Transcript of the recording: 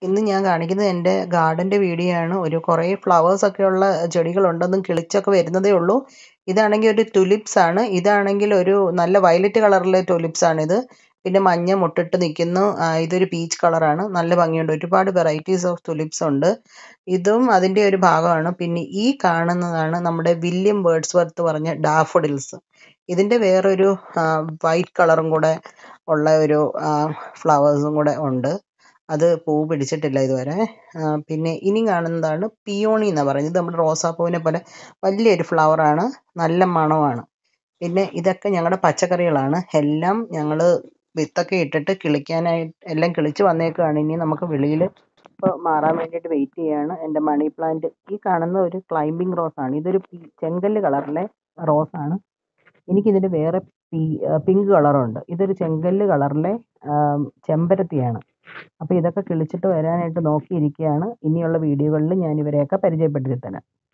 ഇന്ന് ഞാൻ കാണിക്കുന്നത് എൻ്റെ ഗാർഡൻ്റെ വീഡിയോ ആണ് ഒരു കുറേ ഫ്ലവേഴ്സ് ഒക്കെ ഉള്ള ചെടികളുണ്ടെന്നും കിളിച്ചൊക്കെ വരുന്നതേ ഉള്ളൂ ഇതാണെങ്കിൽ ഒരു ടുലിപ്സ് ആണ് ഇതാണെങ്കിൽ ഒരു നല്ല വയലറ്റ് കളറിലെ ടുലിപ്സ് ആണിത് പിന്നെ മഞ്ഞ മുട്ടിട്ട് നിൽക്കുന്നു ആ, ഇതൊരു പീച്ച് കളറാണ് നല്ല ഭംഗിയുണ്ട് ഒരുപാട് വെറൈറ്റീസ് ഓഫ് ടുലിപ്സ് ഉണ്ട് ഇതും അതിൻ്റെ ഒരു ഭാഗമാണ് പിന്നെ ഈ കാണുന്നതാണ് നമ്മുടെ വില്യം വേർഡ്സ് വർത്ത് പറഞ്ഞ ഡാഫോഡിൽസ് ഇതിൻ്റെ വേറൊരു വൈറ്റ് കളറും കൂടെ ഉള്ള ഒരു ഫ്ലവേഴ്സും കൂടെ ഉണ്ട് അത് പൂ പിടിച്ചിട്ടില്ല ഇതുവരെ ആ, പിന്നെ ഇനി കാണുന്നതാണ് പിയോണി എന്നാണ് പറയുന്നത് ഇത് നമ്മുടെ റോസാപ്പൂവിനെ പോലെ വലിയൊരു ഫ്ലവറാണ് നല്ല മണമാണ് പിന്നെ ഇതൊക്കെ ഞങ്ങളുടെ പച്ചക്കറികളാണ് എല്ലാം ഞങ്ങൾ വിത്തൊക്കെ ഇട്ടിട്ട് കിളിക്കാനായിട്ട് എല്ലാം കിളിച്ച് വന്നേക്കുകയാണ് ഇനി നമുക്ക് വെളിയിൽ ഇപ്പോൾ മാറാൻ വേണ്ടിയിട്ട് വെയിറ്റ് ചെയ്യാണ് എൻ്റെ മണി പ്ലാന്റ് ഈ കാണുന്ന ഒരു ക്ലൈംബിംഗ് റോസ് ആണ് ഇതൊരു പി- ചെങ്കല്ല് കളറിലെ റോസ് ആണ് എനിക്കിതിൻ്റെ വേറെ പി പിങ്ക് കളറുണ്ട് ഇതൊരു ചെങ്കല്ല് കളറിലെ ആം, ചെമ്പരത്തിയാണ് അപ്പോൾ ഇതൊക്കെ കിളിച്ചിട്ട് വരാനായിട്ട് നോക്കിയിരിക്കുകയാണ് ഇനിയുള്ള വീഡിയോകളിൽ ഞാൻ ഇവരെയൊക്കെ പരിചയപ്പെടുത്തി തരാം